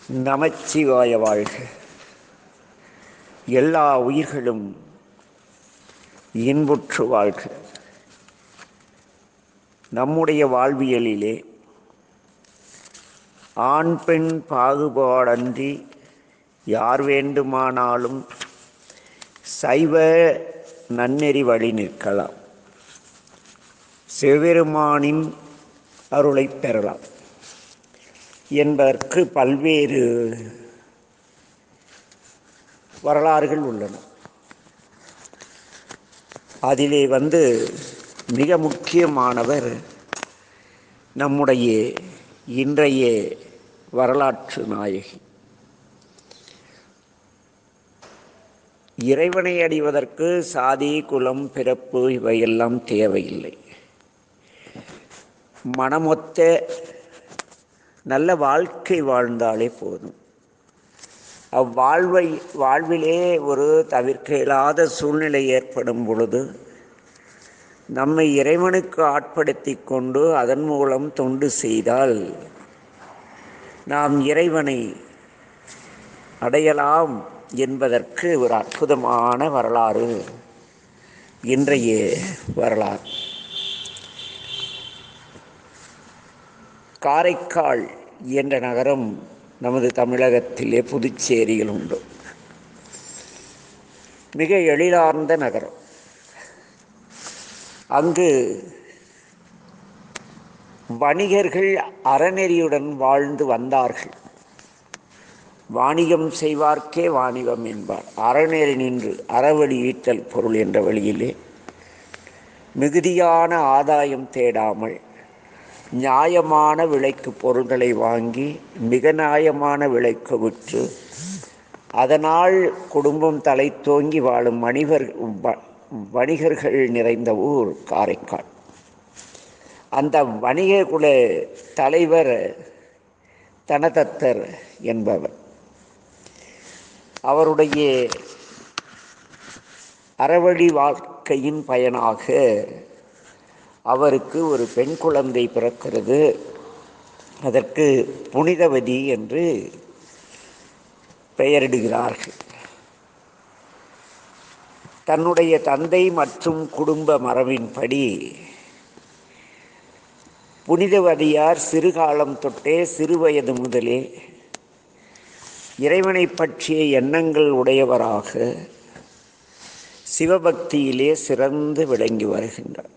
நமச்சிவாய வாழ்க எல்லா உயிர்களும் இன்புற்று வாழ்க நம்முடைய வாழ்வியலிலே ஆண் பெண் பாகுபாடன்றி யார் வேண்டுமானாலும் சைவ நன்னெறி வழி நிற்கலாம் சிவபெருமானின் அருளை பெறலாம் என்பதற்கு பல்வேறு வரலாறுகள் உள்ளன அதிலே வந்து மிக முக்கியமானவர் நம்முடைய இன்றைய வரலாற்று நாயகி இறைவனை அடைவதற்கு சாதி குலம் பிறப்பு இவையெல்லாம் தேவையில்லை மனமொத்த நல்ல வாழ்க்கை வாழ்ந்தாலே போதும் அவ்வாழ்வை வாழ்விலே ஒரு தவிர்க்க இயலாத சூழ்நிலை ஏற்படும் பொழுது நம்மை இறைவனுக்கு ஆட்படுத்தி கொண்டு அதன் மூலம் தொண்டு செய்தால் நாம் இறைவனை அடையலாம் என்பதற்கு ஒரு அற்புதமான வரலாறு இன்றைய வரலாறு காரைக்கால் என்ற நகரம் நமது தமிழகத்திலே புதுச்சேரியில் உண்டு மிக எழிலார்ந்த நகரம் அங்கு வணிகர்கள் அறநெறியுடன் வாழ்ந்து வந்தார்கள் வாணிகம் செய்வார்க்கே வாணிகம் என்பார் அறநெறி நின்று அறவழி ஈட்டல் பொருள் என்ற வழியிலே மிகுதியான ஆதாயம் தேடாமல் நியாயமான விலைக்கு பொருள்களை வாங்கி மிக நியாயமான விலைக்கு விற்று அதனால் குடும்பம் தலை தோங்கி வாழும் வணிகர் வணிகர்கள் நிறைந்த ஊர் காரைக்கால் அந்த வணிக குல தலைவர் தனதத்தர் என்பவர் அவருடைய அறவழி வாழ்க்கையின் பயனாக அவருக்கு ஒரு பெண் குழந்தை பிறக்கிறது அதற்கு புனிதவதி என்று பெயரிடுகிறார்கள் தன்னுடைய தந்தை மற்றும் குடும்ப மரபின்படி புனிதவதியார் சிறுகாலம் தொட்டே சிறுவயது முதலே இறைவனை பற்றிய எண்ணங்கள் உடையவராக சிவபக்தியிலே சிறந்து விளங்கி வருகின்றார்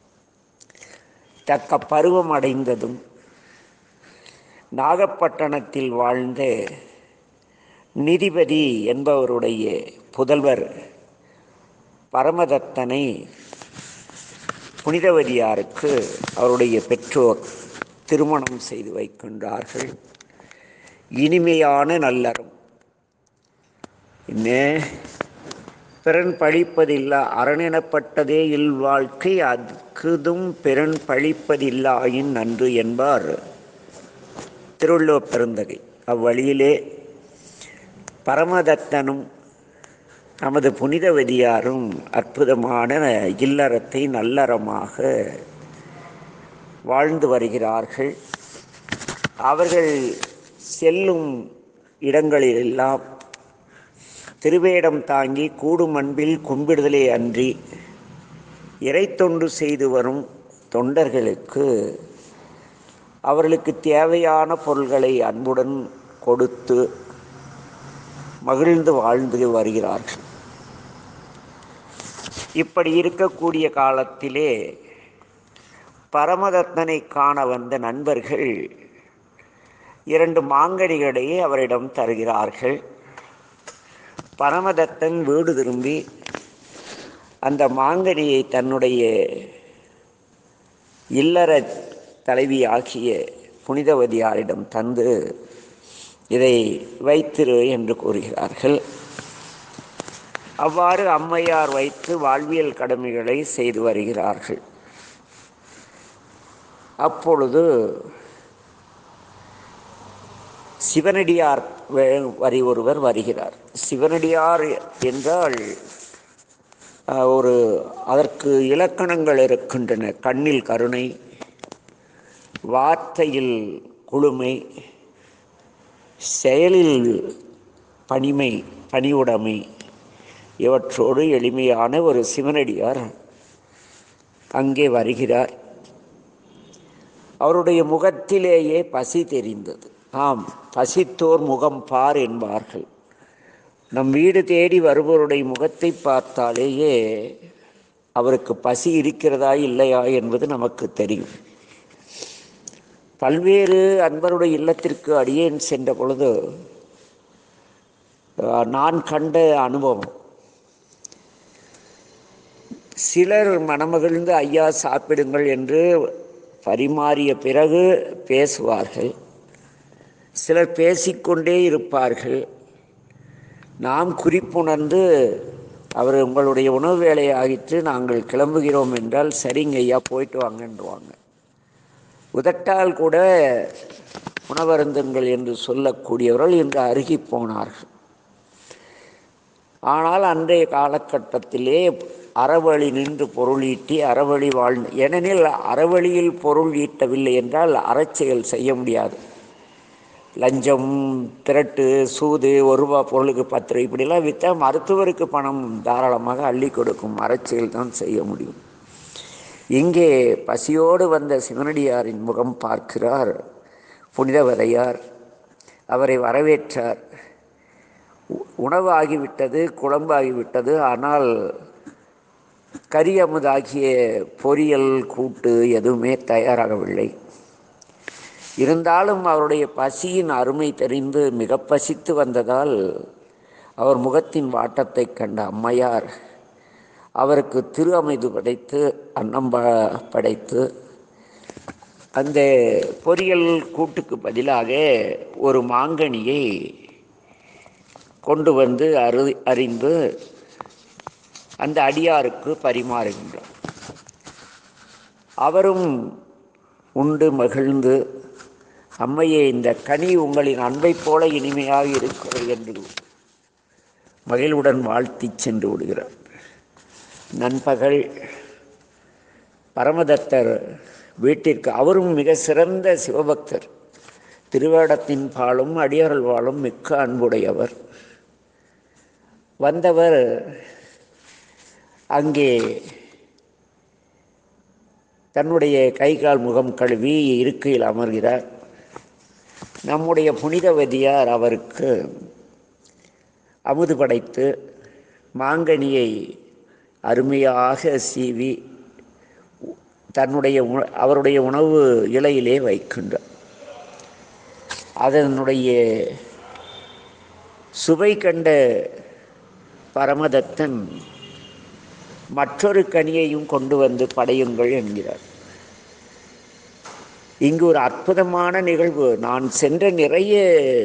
தக்க பருவம் அடைந்ததும் நாகப்பட்டினத்தில் வாழ்ந்த நிதிபதி என்பவருடைய புதல்வர் பரமதத்தனை புனிதவதியாருக்கு அவருடைய பெற்றோர் திருமணம் செய்து வைக்கின்றார்கள் இனிமையான நல்லறம் என்ன பிறன் பழிப்பதில்லா அரணெனப்பட்டதே இல் வாழ்க்கை அதுக்குதும் பிறன் பழிப்பதில்லாயின் நன்று என்பார் திருவள்ளுவ பெருந்தகை அவ்வழியிலே பரமதத்தனும் நமது புனிதவதியாரும் அற்புதமான இல்லறத்தை நல்லறமாக வாழ்ந்து வருகிறார்கள் அவர்கள் செல்லும் இடங்களிலெல்லாம் திருவேடம் தாங்கி கூடும் அன்பில் கும்பிடுதலே அன்றி இறை தொண்டு செய்து வரும் தொண்டர்களுக்கு அவர்களுக்கு தேவையான பொருள்களை அன்புடன் கொடுத்து மகிழ்ந்து வாழ்ந்து வருகிறார்கள் இப்படி இருக்கக்கூடிய காலத்திலே பரமதத்தனை காண வந்த நண்பர்கள் இரண்டு மாங்கடிகளை அவரிடம் தருகிறார்கள் பரமதத்தன் வீடு திரும்பி அந்த மாங்கனியை தன்னுடைய இல்லற தலைவி ஆகிய புனிதவதியாரிடம் தந்து இதை வைத்திரு என்று கூறுகிறார்கள் அவ்வாறு அம்மையார் வைத்து வாழ்வியல் கடமைகளை செய்து வருகிறார்கள் அப்பொழுது சிவனடியார் வரி ஒருவர் வருகிறார் சிவனடியார் என்றால் ஒரு அதற்கு இலக்கணங்கள் இருக்கின்றன கண்ணில் கருணை வார்த்தையில் குளுமை செயலில் பணிமை பணிவுடைமை இவற்றோடு எளிமையான ஒரு சிவனடியார் அங்கே வருகிறார் அவருடைய முகத்திலேயே பசி தெரிந்தது ஆம் பசித்தோர் முகம் பார் என்பார்கள் நம் வீடு தேடி வருபவருடைய முகத்தை பார்த்தாலேயே அவருக்கு பசி இருக்கிறதா இல்லையா என்பது நமக்கு தெரியும் பல்வேறு அன்பருடைய இல்லத்திற்கு அடியேன் சென்ற பொழுது நான் கண்ட அனுபவம் சிலர் மனமகிழ்ந்து ஐயா சாப்பிடுங்கள் என்று பரிமாறிய பிறகு பேசுவார்கள் சிலர் பேசிக்கொண்டே இருப்பார்கள் நாம் குறிப்புணர்ந்து அவர் உங்களுடைய உணவு வேலை ஆகிட்டு நாங்கள் கிளம்புகிறோம் என்றால் சரிங்க ஐயா போயிட்டு வாங்கன்றுவாங்க உதட்டால் கூட உணவருந்துங்கள் என்று சொல்லக்கூடியவர்கள் இன்று அருகி போனார்கள் ஆனால் அன்றைய காலகட்டத்திலே அறவழி நின்று பொருள் ஈட்டி அறவழி வாழ்ந்து ஏனெனில் அறவழியில் பொருள் ஈட்டவில்லை என்றால் அறச்செயல் செய்ய முடியாது லஞ்சம் திரட்டு சூது ஒரு ரூபா பொருளுக்கு பத்து ரூபா இப்படிலாம் விற்றா மருத்துவருக்கு பணம் தாராளமாக அள்ளி கொடுக்கும் அறச்செயல் தான் செய்ய முடியும் இங்கே பசியோடு வந்த சிவனடியாரின் முகம் பார்க்கிறார் புனிதவரையார் அவரை வரவேற்றார் உணவு ஆகிவிட்டது குழம்பு ஆகிவிட்டது ஆனால் கறி அமுதாகிய பொரியல் கூட்டு எதுவுமே தயாராகவில்லை இருந்தாலும் அவருடைய பசியின் அருமை தெரிந்து மிக பசித்து வந்ததால் அவர் முகத்தின் வாட்டத்தை கண்ட அம்மையார் அவருக்கு திரு அமைது படைத்து அன்னம் படைத்து அந்த பொரியல் கூட்டுக்கு பதிலாக ஒரு மாங்கனியை கொண்டு வந்து அரு அறிந்து அந்த அடியாருக்கு பரிமாறுகின்றார் அவரும் உண்டு மகிழ்ந்து அம்மையே இந்த கனி உங்களின் அன்பைப் போல இனிமையாக இருக்கிறது என்று மகிழ்வுடன் வாழ்த்தி சென்று விடுகிறார் நண்பகல் பரமதத்தர் வீட்டிற்கு அவரும் மிக சிறந்த சிவபக்தர் திருவேடத்தின் பாலும் அடியார்கள் வாழும் மிக்க அன்புடையவர் வந்தவர் அங்கே தன்னுடைய கை கால் முகம் கழுவி இருக்கையில் அமர்கிறார் நம்முடைய புனிதவதியார் அவருக்கு அமுது படைத்து மாங்கனியை அருமையாக சீவி தன்னுடைய அவருடைய உணவு இலையிலே வைக்கின்றார் அதனுடைய சுவை கண்ட பரமதத்தன் மற்றொரு கனியையும் கொண்டு வந்து படையுங்கள் என்கிறார் இங்கு ஒரு அற்புதமான நிகழ்வு நான் சென்ற நிறைய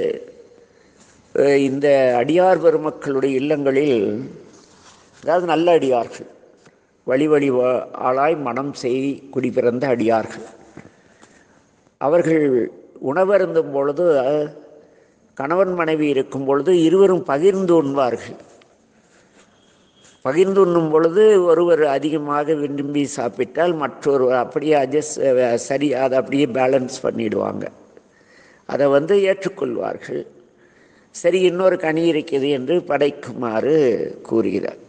இந்த அடியார் பெருமக்களுடைய இல்லங்களில் அதாவது நல்ல அடியார்கள் வழி வழி ஆளாய் மனம் செய் குடிபிறந்த அடியார்கள் அவர்கள் உணவருந்தும் பொழுது கணவன் மனைவி இருக்கும் பொழுது இருவரும் பகிர்ந்து உண்பார்கள் பகிர்ந்து உண்ணும் பொழுது ஒருவர் அதிகமாக விரும்பி சாப்பிட்டால் மற்றொருவர் அப்படியே அட்ஜஸ்ட் சரி அதை அப்படியே பேலன்ஸ் பண்ணிடுவாங்க அதை வந்து ஏற்றுக்கொள்வார்கள் சரி இன்னொரு கனி இருக்குது என்று படைக்குமாறு கூறுகிறார்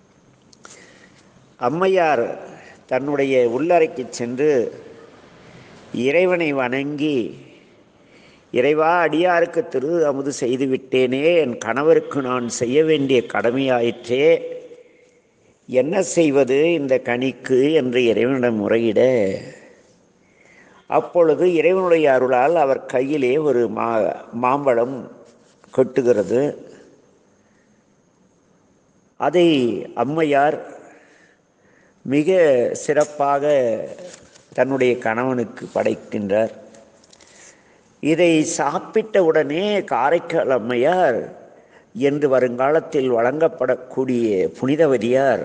அம்மையார் தன்னுடைய உள்ளறைக்கு சென்று இறைவனை வணங்கி இறைவா அடியாருக்கு திரு அமுது செய்து விட்டேனே என் கணவருக்கு நான் செய்ய வேண்டிய கடமையாயிற்றே என்ன செய்வது இந்த கனிக்கு என்று இறைவனிடம் முறையிட அப்பொழுது இறைவனுடைய அருளால் அவர் கையிலே ஒரு மா மாம்பழம் கொட்டுகிறது அதை அம்மையார் மிக சிறப்பாக தன்னுடைய கணவனுக்கு படைக்கின்றார் இதை சாப்பிட்ட உடனே காரைக்கால் அம்மையார் என்று வருங்காலத்தில் வழங்கப்படக்கூடிய புனிதவதியார்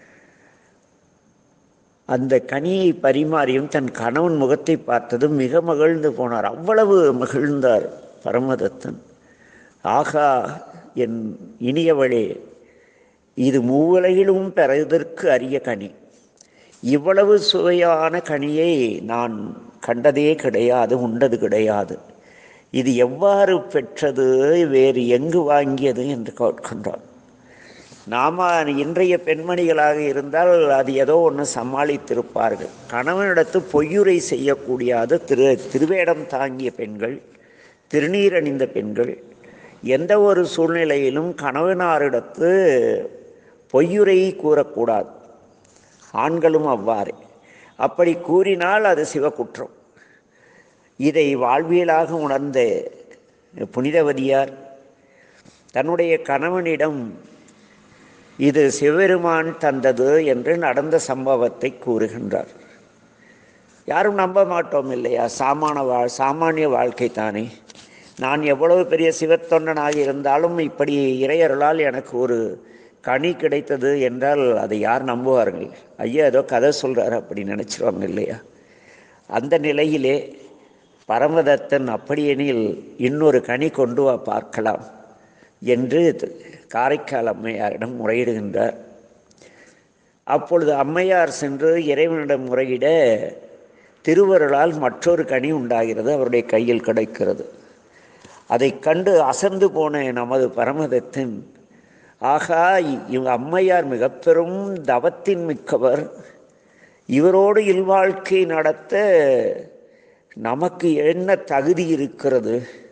அந்த கனியை பரிமாறியும் தன் கணவன் முகத்தை பார்த்ததும் மிக மகிழ்ந்து போனார் அவ்வளவு மகிழ்ந்தார் பரமதத்தன் ஆகா என் இனியவளே இது மூவுலகிலும் பெறுவதற்கு அரிய கனி இவ்வளவு சுவையான கனியை நான் கண்டதே கிடையாது உண்டது கிடையாது இது எவ்வாறு பெற்றது வேறு எங்கு வாங்கியது என்று கேட்கின்றோம் நாம இன்றைய பெண்மணிகளாக இருந்தால் அது ஏதோ ஒன்று சமாளித்திருப்பார்கள் கணவனிடத்து பொய்யுரை செய்யக்கூடிய அது திரு திருவேடம் தாங்கிய பெண்கள் திருநீர் அணிந்த பெண்கள் எந்த ஒரு சூழ்நிலையிலும் கணவனாரிடத்து பொய்யுரை கூறக்கூடாது ஆண்களும் அவ்வாறு அப்படி கூறினால் அது சிவகுற்றம் இதை வாழ்வியலாக உணர்ந்த புனிதவதியார் தன்னுடைய கணவனிடம் இது சிவபெருமான் தந்தது என்று நடந்த சம்பவத்தை கூறுகின்றார் யாரும் நம்ப மாட்டோம் இல்லையா சாமான வாழ் சாமானிய வாழ்க்கை தானே நான் எவ்வளவு பெரிய சிவத்தொண்டனாக இருந்தாலும் இப்படி இறையருளால் எனக்கு ஒரு கனி கிடைத்தது என்றால் அதை யார் நம்புவார்கள் ஐயா ஏதோ கதை சொல்கிறார் அப்படி நினச்சிருவாங்க இல்லையா அந்த நிலையிலே பரமதத்தன் அப்படியெனில் இன்னொரு கனி கொண்டு வா பார்க்கலாம் என்று காரைக்கால் அம்மையாரிடம் முறையிடுகின்றார் அப்பொழுது அம்மையார் சென்று இறைவனிடம் முறையிட திருவருளால் மற்றொரு கனி உண்டாகிறது அவருடைய கையில் கிடைக்கிறது அதை கண்டு அசந்து போன நமது பரமதத்தின் ஆகா இவங்க அம்மையார் மிக பெரும் தவத்தின் மிக்கவர் இவரோடு இல்வாழ்க்கை நடத்த நமக்கு என்ன தகுதி இருக்கிறது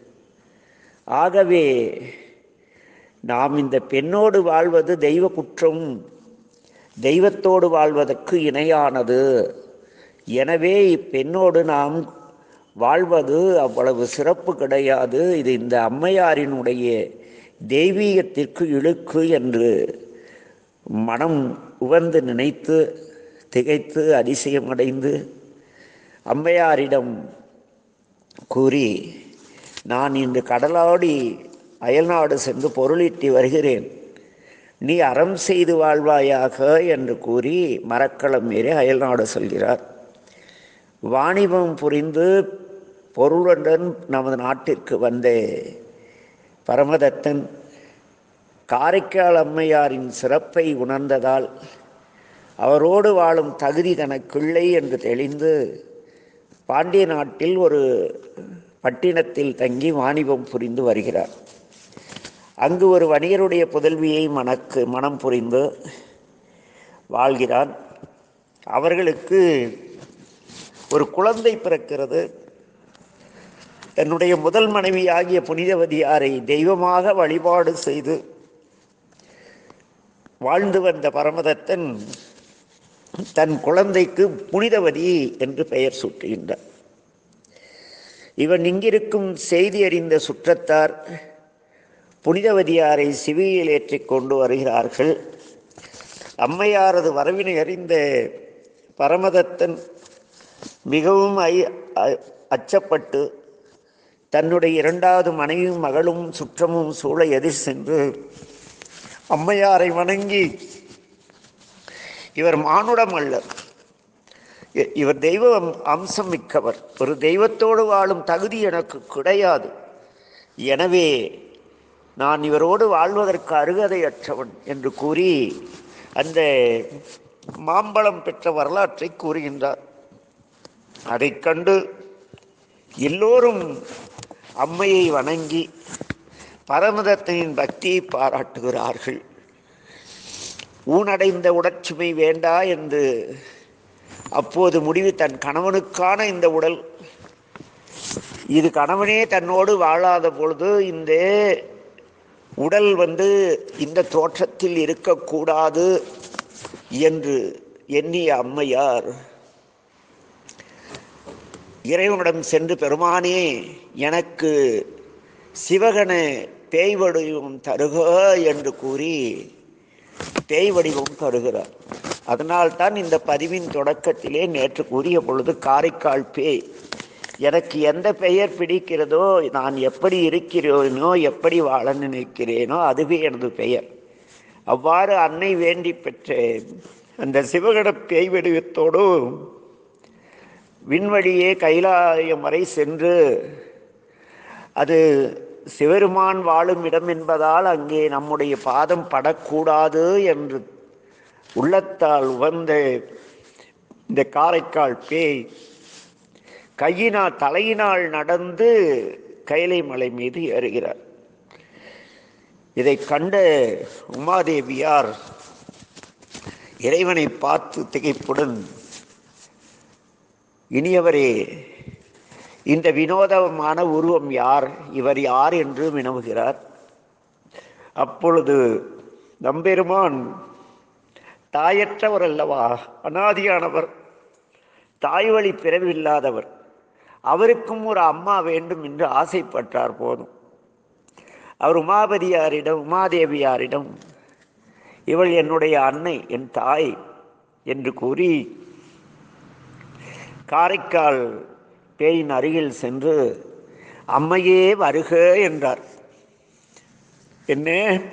ஆகவே நாம் இந்த பெண்ணோடு வாழ்வது தெய்வ குற்றம் தெய்வத்தோடு வாழ்வதற்கு இணையானது எனவே இப்பெண்ணோடு நாம் வாழ்வது அவ்வளவு சிறப்பு கிடையாது இது இந்த அம்மையாரினுடைய தெய்வீகத்திற்கு இழுக்கு என்று மனம் உவந்து நினைத்து திகைத்து அதிசயமடைந்து அம்மையாரிடம் கூறி நான் இன்று கடலாடி அயல்நாடு சென்று பொருளீட்டி வருகிறேன் நீ அறம் செய்து வாழ்வாயாக என்று கூறி மரக்களம் மீறி அயல்நாடு செல்கிறார் வாணிபம் புரிந்து பொருளுடன் நமது நாட்டிற்கு வந்த பரமதத்தன் காரைக்கால் அம்மையாரின் சிறப்பை உணர்ந்ததால் அவரோடு வாழும் தகுதி தனக்கில்லை என்று தெளிந்து பாண்டிய நாட்டில் ஒரு பட்டினத்தில் தங்கி வாணிபம் புரிந்து வருகிறார் அங்கு ஒரு வணிகருடைய புதல்வியை மணக்கு மனம் புரிந்து வாழ்கிறான் அவர்களுக்கு ஒரு குழந்தை பிறக்கிறது தன்னுடைய முதல் மனைவியாகிய புனிதவதியாரை தெய்வமாக வழிபாடு செய்து வாழ்ந்து வந்த பரமதத்தன் தன் குழந்தைக்கு புனிதவதி என்று பெயர் சூட்டுகின்றார் இவன் இங்கிருக்கும் செய்தி அறிந்த சுற்றத்தார் புனிதவதியாரை சிவியில் ஏற்றிக் கொண்டு வருகிறார்கள் அம்மையாரது வரவினை அறிந்த பரமதத்தன் மிகவும் ஐ அ- அச்சப்பட்டு தன்னுடைய இரண்டாவது மனைவியும் மகளும் சுற்றமும் சூழ எதிர் சென்று அம்மையாரை வணங்கி இவர் மானுடம் அல்ல இ- இவர் தெய்வ அம்- அம்சம் மிக்கவர் ஒரு தெய்வத்தோடு வாழும் தகுதி எனக்கு கிடையாது எனவே நான் இவரோடு வாழ்வதற்கு அருகதையற்றவன் என்று கூறி அந்த மாம்பழம் பெற்ற வரலாற்றை கூறுகின்றார் அதைக் கண்டு எல்லோரும் அம்மையை வணங்கி பரமதத்தின் பக்தியை பாராட்டுகிறார்கள் ஊனடைந்த உடற்சுமை வேண்டா என்று அப்போது முடிவு தன் கணவனுக்கான இந்த உடல் இது கணவனே தன்னோடு வாழாத பொழுது இந்த உடல் வந்து இந்த தோற்றத்தில் இருக்கக்கூடாது என்று எண்ணிய அம்மையார் இறைவனிடம் சென்று பெருமானே எனக்கு சிவகண பேய் வடிவம் தருக என்று கூறி பேய் வடிவம் தருகிறார் அதனால்தான் இந்த பதிவின் தொடக்கத்திலே நேற்று கூறிய பொழுது காரைக்கால் பேய் எனக்கு எந்த பெயர் பிடிக்கிறதோ நான் எப்படி இருக்கிறேனோ எப்படி வாழ நினைக்கிறேனோ அதுவே எனது பெயர் அவ்வாறு அன்னை வேண்டி பெற்ற அந்த சிவகண பேய் வடிவத்தோடு விண்வழியே கைலாயம் வரை சென்று அது சிவருமான் வாழும் இடம் என்பதால் அங்கே நம்முடைய பாதம் படக்கூடாது என்று உள்ளத்தால் உவந்த இந்த காரைக்கால் பேய் கையினால் தலையினால் நடந்து கைலை மலை மீது ஏறுகிறார் இதை கண்ட உமாதேவியார் இறைவனை பார்த்து திகைப்புடன் இனியவரே இந்த வினோதமான உருவம் யார் இவர் யார் என்று வினவுகிறார் அப்பொழுது நம்பெருமான் தாயற்றவர் அல்லவா அனாதியானவர் தாய் வழி பிறவில்லாதவர் அவருக்கும் ஒரு அம்மா வேண்டும் என்று ஆசைப்பட்டார் போதும் அவர் உமாபதியாரிடம் உமாதேவியாரிடம் இவள் என்னுடைய அன்னை என் தாய் என்று கூறி காரைக்கால் பேயின் அருகில் சென்று அம்மையே வருக என்றார் என்ன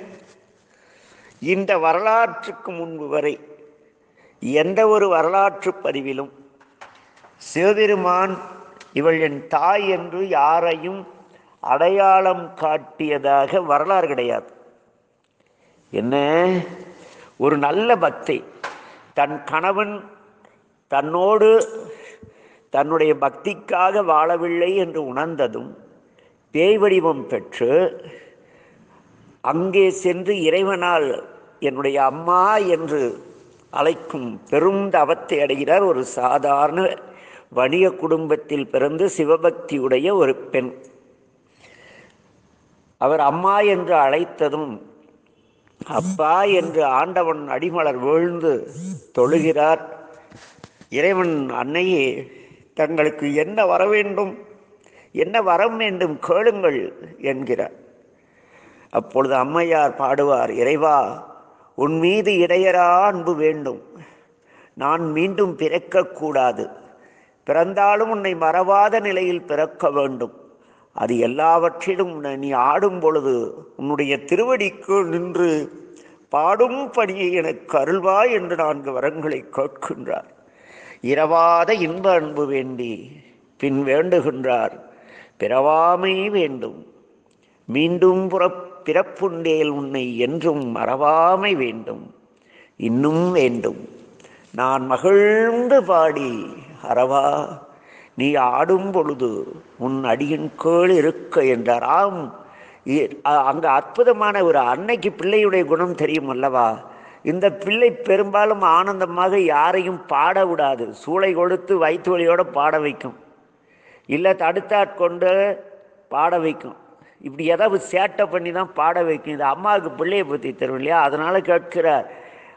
இந்த வரலாற்றுக்கு முன்பு வரை எந்த ஒரு வரலாற்று பதிவிலும் சிவபெருமான் இவள் என் தாய் என்று யாரையும் அடையாளம் காட்டியதாக வரலாறு கிடையாது என்ன ஒரு நல்ல பக்தை தன் கணவன் தன்னோடு தன்னுடைய பக்திக்காக வாழவில்லை என்று உணர்ந்ததும் பேய் வடிவம் பெற்று அங்கே சென்று இறைவனால் என்னுடைய அம்மா என்று அழைக்கும் பெரும் தவத்தை அடைகிறார் ஒரு சாதாரண வணிக குடும்பத்தில் பிறந்து சிவபக்தியுடைய ஒரு பெண் அவர் அம்மா என்று அழைத்ததும் அப்பா என்று ஆண்டவன் அடிமலர் வீழ்ந்து தொழுகிறார் இறைவன் அன்னையே தங்களுக்கு என்ன வர வேண்டும் என்ன வரம் வேண்டும் கேளுங்கள் என்கிறார் அப்பொழுது அம்மையார் பாடுவார் இறைவா உன் மீது இடையரா அன்பு வேண்டும் நான் மீண்டும் பிறக்கக்கூடாது பிறந்தாலும் உன்னை மறவாத நிலையில் பிறக்க வேண்டும் அது எல்லாவற்றிலும் உன்னை நீ ஆடும் பொழுது உன்னுடைய திருவடிக்கு நின்று பாடும் பணியை எனக்கு அருள்வாய் என்று நான்கு வரங்களை கேட்கின்றார் இரவாத இன்ப அன்பு வேண்டி பின் வேண்டுகின்றார் பிறவாமை வேண்டும் மீண்டும் புறப் பிறப்புண்டேல் உன்னை என்றும் மறவாமை வேண்டும் இன்னும் வேண்டும் நான் மகிழ்ந்து பாடி அறவா நீ ஆடும் பொழுது உன் அடியின் கேள் இருக்க என்றார் ஆம் இ- அ- அங்க அற்புதமான ஒரு அன்னைக்கு பிள்ளையுடைய குணம் தெரியும் அல்லவா இந்த பிள்ளை பெரும்பாலும் ஆனந்தமாக யாரையும் பாட விடாது சூளை கொடுத்து வயிற்று வலியோட பாட வைக்கும் இல்லை தடுத்தாட்கொண்டு பாட வைக்கும் இப்படி ஏதாவது சேட்டை பண்ணி தான் பாட வைக்கும் இது அம்மாவுக்கு பிள்ளையை பற்றி தரும் இல்லையா அதனால கேட்கிறார்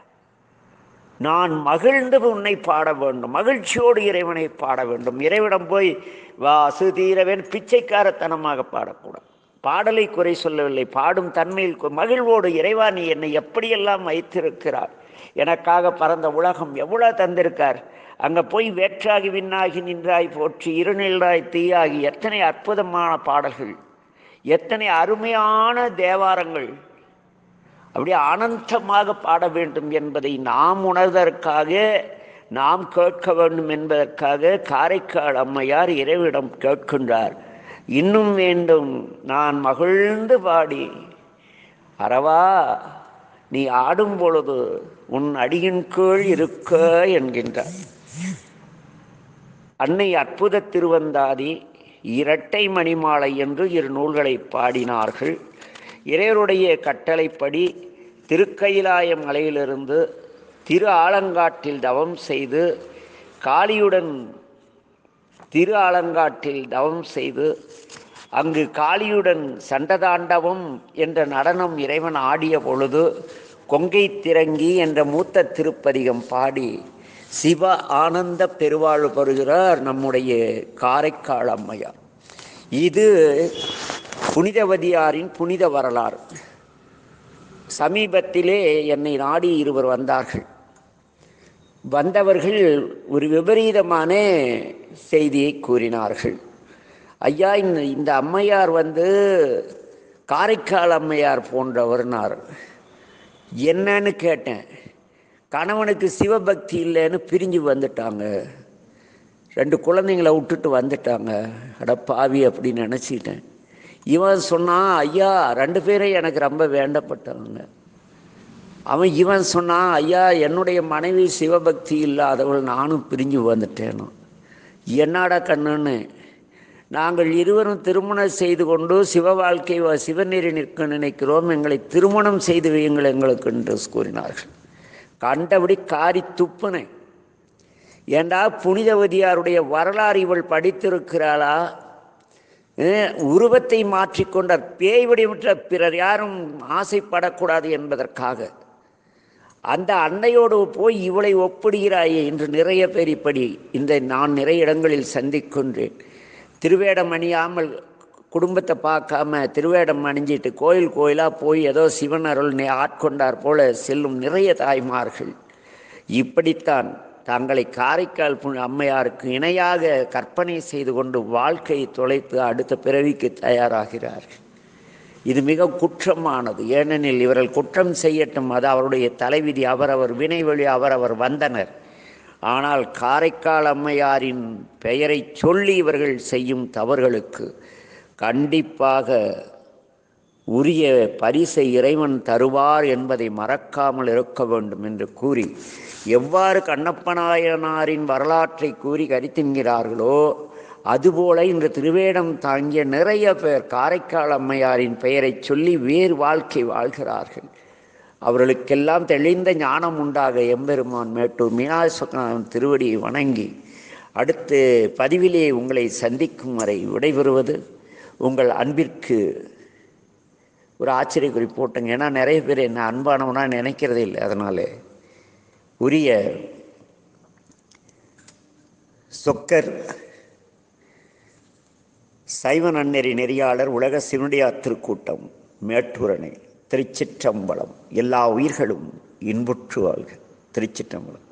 நான் மகிழ்ந்து உன்னை பாட வேண்டும் மகிழ்ச்சியோடு இறைவனை பாட வேண்டும் இறைவனிடம் போய் வாசு தீரவேன் பிச்சைக்காரத்தனமாக பாடக்கூடாது பாடலை குறை சொல்லவில்லை பாடும் தன்மையில் கு- மகிழ்வோடு இறைவா நீ என்னை எப்படியெல்லாம் வைத்திருக்கிறார் எனக்காக பறந்த உலகம் எவ்வளோ தந்திருக்கார் அங்கே போய் வேற்றாகி விண்ணாகி நின்றாய் போற்றி இருநின்றாய் தீயாகி எத்தனை அற்புதமான பாடல்கள் எத்தனை அருமையான தேவாரங்கள் அப்படியே ஆனந்தமாக பாட வேண்டும் என்பதை நாம் உணர்வதற்காக நாம் கேட்க வேண்டும் என்பதற்காக காரைக்கால் அம்மையார் இறைவிடம் கேட்கின்றார் இன்னும் வேண்டும் நான் மகிழ்ந்து பாடி அறவா நீ ஆடும் பொழுது உன் அடியின் கீழ் இருக்க என்கின்றார் அன்னை அற்புத திருவந்தாதி இரட்டை மணிமாலை என்று இரு நூல்களை பாடினார்கள் இறைவருடைய கட்டளைப்படி திருக்கயிலாய மலையிலிருந்து திரு ஆலங்காட்டில் தவம் செய்து காளியுடன் திரு ஆலங்காட்டில் தவம் செய்து அங்கு காளியுடன் சண்டதாண்டவம் என்ற நடனம் இறைவன் ஆடிய பொழுது கொங்கை திரங்கி என்ற மூத்த திருப்பதிகம் பாடி சிவ ஆனந்த பெருவாழ்வு பெறுகிறார் நம்முடைய காரைக்கால் அம்மையார் இது புனிதவதியாரின் புனித வரலாறு சமீபத்திலே என்னை நாடி இருவர் வந்தார்கள் வந்தவர்கள் ஒரு விபரீதமான செய்தியை கூறினார்கள் ஐயா இந்த இந்த அம்மையார் வந்து காரைக்கால் அம்மையார் போன்றவர்னார் என்னன்னு கேட்டேன் கணவனுக்கு சிவபக்தி இல்லைன்னு பிரிஞ்சு வந்துட்டாங்க ரெண்டு குழந்தைங்கள விட்டுட்டு வந்துட்டாங்க அட பாவி அப்படின்னு நினச்சிக்கிட்டேன் இவன் சொன்னான் ஐயா ரெண்டு பேரும் எனக்கு ரொம்ப வேண்டப்பட்டவங்க அவன் இவன் சொன்னான் ஐயா என்னுடைய மனைவி சிவபக்தி இல்லாதவள் நானும் பிரிஞ்சு வந்துட்டேனோ என்னடா கண்ணுன்னு நாங்கள் இருவரும் திருமணம் செய்து கொண்டு சிவ வாழ்க்கை வ- சிவநெறி நிற்க நினைக்கிறோம் எங்களை திருமணம் செய்து வையுங்கள் எங்களுக்கு என்று கூறினார்கள் கண்டபடி காரி துப்புனை ஏண்டா புனிதவதியாருடைய வரலாறு இவள் படித்திருக்கிறாளா அஹ், உருவத்தை மாற்றிக்கொண்டார் பேய் வடிவற்ற பிறர் யாரும் ஆசைப்படக்கூடாது என்பதற்காக அந்த அன்னையோடு போய் இவளை ஒப்பிடுகிறாயே என்று நிறைய பேர் இப்படி இந்த நான் நிறைய இடங்களில் சந்திக்கின்றேன் திருவேடம் அணியாமல் குடும்பத்தை பார்க்காம திருவேடம் அணிஞ்சிட்டு கோயில் கோயிலாக போய் ஏதோ சிவன் அருள் நே- ஆட்கொண்டார் போல செல்லும் நிறைய தாய்மார்கள் இப்படித்தான் தங்களை காரைக்கால் பு- அம்மையாருக்கு இணையாக கற்பனை செய்து கொண்டு வாழ்க்கையை தொலைத்து அடுத்த பிறவிக்கு தயாராகிறார்கள் இது மிக குற்றமானது ஏனெனில் இவர்கள் குற்றம் செய்யட்டும் அது அவருடைய தலைவிதி அவரவர் வினைவழி அவரவர் வந்தனர் ஆனால் காரைக்கால் அம்மையாரின் பெயரை சொல்லி இவர்கள் செய்யும் தவறுகளுக்கு கண்டிப்பாக உரிய பரிசை இறைவன் தருவார் என்பதை மறக்காமல் இருக்க வேண்டும் என்று கூறி எவ்வாறு கண்ணப்பநாயனாரின் வரலாற்றை கூறி கரித்தின்கிறார்களோ அதுபோல இன்று திருவேடம் தாங்கிய நிறைய பேர் காரைக்கால் அம்மையாரின் பெயரை சொல்லி வேறு வாழ்க்கை வாழ்கிறார்கள் அவர்களுக்கெல்லாம் தெளிந்த ஞானம் உண்டாக எம்பெருமான் மேட்டூர் மீனாசுக்கான் திருவடியை வணங்கி அடுத்து பதிவிலே உங்களை சந்திக்கும் வரை விடைபெறுவது உங்கள் அன்பிற்கு ஒரு ஆச்சரிய குறிப்பு போட்டுங்க ஏன்னா நிறைய பேர் என்ன அன்பானவனா நினைக்கிறதே இல்லை அதனால உரிய சொக்கர் சைவ நன்னெறி நெறியாளர் உலக சிவனுடைய திருக்கூட்டம் மேட்டூரணை திருச்சிற்றம்பலம் எல்லா உயிர்களும் இன்புற்று வாழ்க திருச்சிற்றம்பலம்